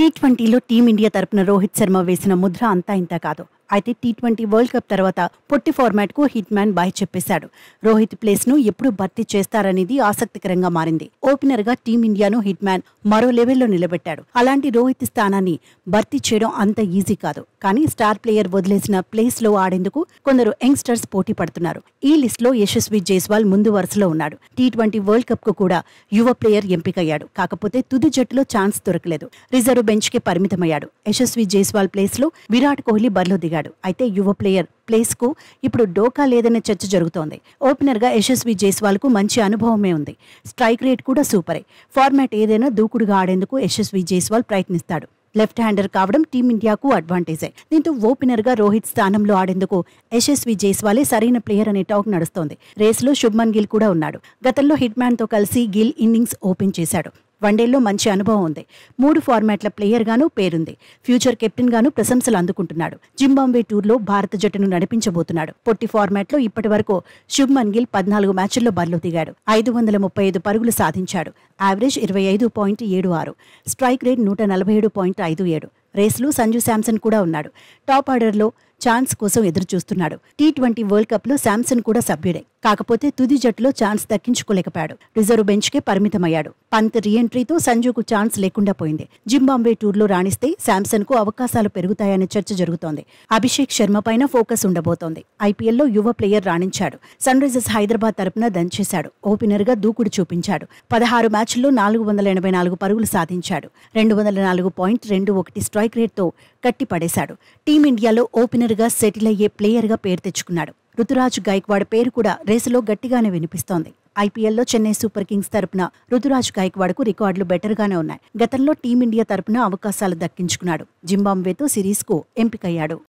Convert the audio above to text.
ట్వంటీలో టీమిండియా తరపున రోహిత్ శర్మ వేసిన ముద్ర అంతా ఇంత కాదు అయితే టీ ట్వంటీ వరల్డ్ కప్ తర్వాత పొట్టి ఫార్మాట్ కు హిట్ మ్యాన్ బాయ్ చెప్పేశాడు రోహిత్ ప్లేస్ ను ఎప్పుడు భర్తీ చేస్తారనేది ఆసక్తికరంగా మారింది ఓపెనర్ గా టీమిండియాను హిట్ మ్యాన్ మరో లెవెల్లో నిలబెట్టాడు అలాంటి రోహిత్ స్థానాన్ని భర్తీ చేయడం అంత ఈజీ కాదు కానీ స్టార్ ప్లేయర్ వదిలేసిన ప్లేస్ లో ఆడేందుకు కొందరు యంగ్స్టర్స్ పోటీ పడుతున్నారు ఈ లిస్ట్ లో యశస్వి జైస్వాల్ ముందు వరుసలో ఉన్నాడు టీ ట్వంటీ వరల్డ్ కప్ కు కూడా యువ ప్లేయర్ ఎంపికయ్యాడు కాకపోతే తుది జట్టులో ఛాన్స్ దొరకలేదు రిజర్వ్ బెంచ్ కి పరిమితమయ్యాడు యశస్వి జైస్వాల్ ప్లేస్ లో విరాట్ కోహ్లీ బరిలో దిగాడు అయితే యువ ప్లేయర్ ప్లేస్ కు ఇప్పుడు డోకా లేదనే చర్చ జరుగుతోంది ఓపెనర్ గా యశస్వి జైస్వాల్ కు మంచి అనుభవమే ఉంది స్ట్రైక్ రేట్ కూడా సూపరే ఫార్మాట్ ఏదైనా దూకుడుగా ఆడేందుకు యశస్వి జైస్వాల్ ప్రయత్నిస్తాడు లెఫ్ట్ హ్యాండర్ కావడం టీమిండియాకు అడ్వాంటేజే దీంతో ఓపెనర్ గా రోహిత్ స్థానంలో ఆడేందుకు యశస్వి జైస్వాలే సరైన ప్లేయర్ అనే టాక్ నడుస్తోంది రేసులో శుభ్మన్ గిల్ కూడా ఉన్నాడు గతంలో హిట్ మ్యాన్ తో కలిసి గిల్ ఇన్నింగ్స్ ఓపెన్ చేశాడు వన్డేల్లో మంచి అనుభవం ఉంది మూడు ఫార్మాట్ల ప్లేయర్ గాను పేరుంది ఫ్యూచర్ కెప్టెన్ గాను ప్రశంసలు అందుకుంటున్నాడు జింబాంబే టూర్లో భారత జట్టును నడిపించబోతున్నాడు పొట్టి ఫార్మాట్లో ఇప్పటి వరకు శుభ్మన్ గిల్ పద్నాలుగు మ్యాచ్ల్లో బరిలో దిగాడు ఐదు వందల ముప్పై ఐదు పరుగులు సాధించాడు యావరేజ్ ఇరవై ఐదు పాయింట్ ఏడు ఆరు స్ట్రైక్ రేట్ నూట నలభై ఏడు పాయింట్ ఐదు ఏడు రేస్లో సంజు శాంసన్ కూడా ఉన్నాడు టాప్ ఆర్డర్లో ఛాన్స్ కోసం ఎదురు చూస్తున్నాడు టీ ట్వంటీ వరల్డ్ కప్ లో శాంసన్ కూడా సభ్యుడే కాకపోతే తుది జట్టులో ఛాన్స్ దక్కించుకోలేకపోయాడు రిజర్వ్ బెంచ్ కే పరిమితమయ్యాడు పంత్ రీఎంట్రీతో సంజుకు ఛాన్స్ లేకుండా పోయింది జింబాంబే టూర్లో రాణిస్తే శాంసన్ కు అవకాశాలు పెరుగుతాయనే చర్చ జరుగుతోంది అభిషేక్ శర్మ పైన ఫోకస్ ఉండబోతోంది ఐపీఎల్లో యువ ప్లేయర్ రాణించాడు సన్ రైజర్స్ హైదరాబాద్ తరపున దంచేశాడు ఓపెనర్ గా దూకుడు చూపించాడు పదహారు మ్యాచ్ల్లో నాలుగు వందల ఎనభై నాలుగు పరుగులు సాధించాడు రెండు వందల నాలుగు పాయింట్ రెండు ఒకటి స్ట్రైక్ రేట్తో కట్టి పడేశాడు టీమిండియాలో ఓపెనర్ గా సెటిల్ అయ్యే ప్లేయర్ గా పేరు తెచ్చుకున్నాడు రుతురాజ్ గైక్వాడ్ పేరు కూడా రేసులో గట్టిగానే వినిపిస్తోంది ఐపీఎల్లో చెన్నై సూపర్ కింగ్స్ తరపున రుతురాజ్ గైక్వాడ్కు రికార్డులు బెటర్గానే ఉన్నాయి గతంలో టీమిండియా తరపున అవకాశాలు దక్కించుకున్నాడు జింబాంబేతో సిరీస్కు ఎంపికయ్యాడు